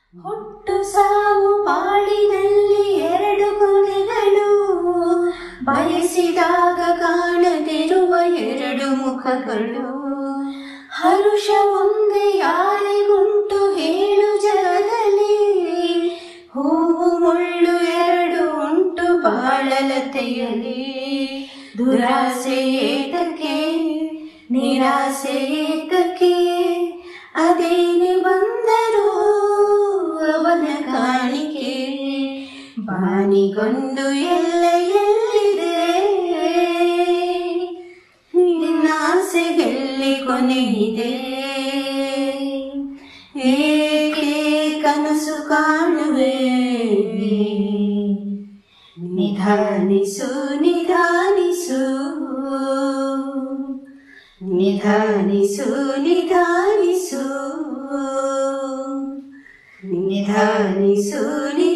ಹುಟ್ಟು ಸಾವು ಬಾಳಿನಲ್ಲಿ ಎರಡು ಕೊನೆಗಳು ಬಯಸಿದಾಗ ಕಾಣದಿರುವ ಎರಡು ಮುಖಗಳು ಹರುಷ ಒಂದೇ ಯಾರಿಗುಂಟು ಹೇಳು ಜಗದಲ್ಲಿ ಹೂವು ಮುಳ್ಳು ಎರಡು ಉಂಟು ಬಾಳಲತೆಯಲಿ ದುರಾಸೆ ಏತಕ್ಕೆ ನಿರಾಸೆ ಏತಕ್ಕೆ ಅದೇನೆ ಬಂದರೂ ಅವನ ಕಾಣಿಕೆ ಬಾನಿಗೊಂದು ಎಲ್ಲ ಎಲ್ಲಿದೆ ನಿನ್ನಾಸೆಗೆಲ್ಲಿ ಕೊನೆಯಿದೆ ಏಕೆ ಕನಸು ಕಾಣುವೆ ನಿಧಾನಿಸು ನಿಧಾನಿಸು ನಿಧಾನಿಸು ನಿಧಾನಿಸು ನಿಧಾನಿಸು ನಿಧಾನಿಸು